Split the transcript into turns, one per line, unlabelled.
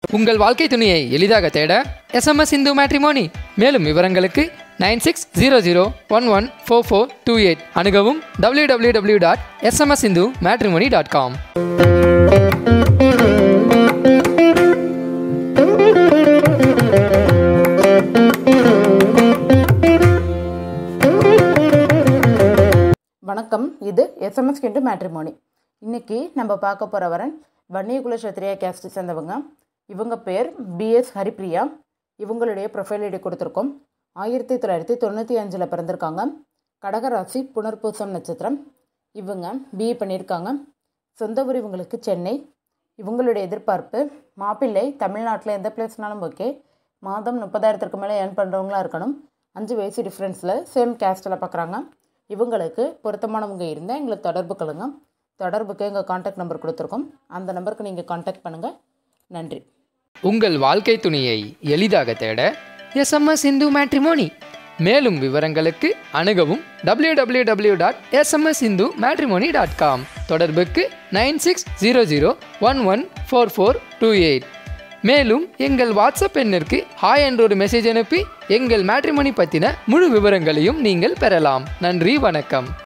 உங்கள் வாழ்க்கை துணையை எளிதாக தேட எஸ்எம்எஸ் இந்து மேட்ரிமோனி மேலும் விவரங்களுக்கு nine six zero zero one one four four two eight அணுகவும் W W W dot SMS Hindu matrimony dot com
வணக்கம் இது எஸ்எம்எஸ் கிண்டு மேட்ரிமோனி இன்னைக்கு நம்ம பார்க்க போகிற வரன் வன்னியகுல சத்திரியா கேஸ்ட் சேர்ந்தவங்க இவங்க பேர் பிஎஸ் ஹரிப்ரியா இவங்களுடைய ப்ரொஃபைல் ஐடி கொடுத்துருக்கோம் ஆயிரத்தி தொள்ளாயிரத்தி தொண்ணூற்றி அஞ்சில் பிறந்திருக்காங்க கடகராசி புனர்பூசம் நட்சத்திரம் இவங்க பிஏ பண்ணியிருக்காங்க சொந்த ஊர் இவங்களுக்கு சென்னை இவங்களுடைய எதிர்பார்ப்பு மாப்பிள்ளை தமிழ்நாட்டில் எந்த பிளேஸ்னாலும் ஓகே மாதம் முப்பதாயிரத்திற்கு மேலே ஏர்ன் பண்ணுறவங்களா இருக்கணும் அஞ்சு வயசு டிஃப்ரென்ஸில் சேம் கேஸ்டில் பார்க்குறாங்க இவங்களுக்கு பொருத்தமானவங்க இருந்தால் எங்களை தொடர்பு கொள்ளுங்க தொடர்புக்கு எங்கள் காண்டாக்ட் நம்பர் கொடுத்துருக்கோம் அந்த நம்பருக்கு நீங்கள் காண்டாக்ட் பண்ணுங்கள் நன்றி
உங்கள் வாழ்க்கை துணையை எளிதாக தேட எஸ்எம்எஸ் இந்து மேட்ரிமோனி மேலும் விவரங்களுக்கு அணுகவும் W W W dot SMS Hindu matrimony dot com தொடர்புக்கு nine six zero zero one one four four two eight மேலும் எங்கள் வாட்ஸ்அப் எண்ணிற்கு ஹாய் என்ற ஒரு மெசேஜ் அனுப்பி எங்கள் மேட்ரிமோனி பற்றின முழு விவரங்களையும் நீங்கள் பெறலாம் நன்றி வணக்கம்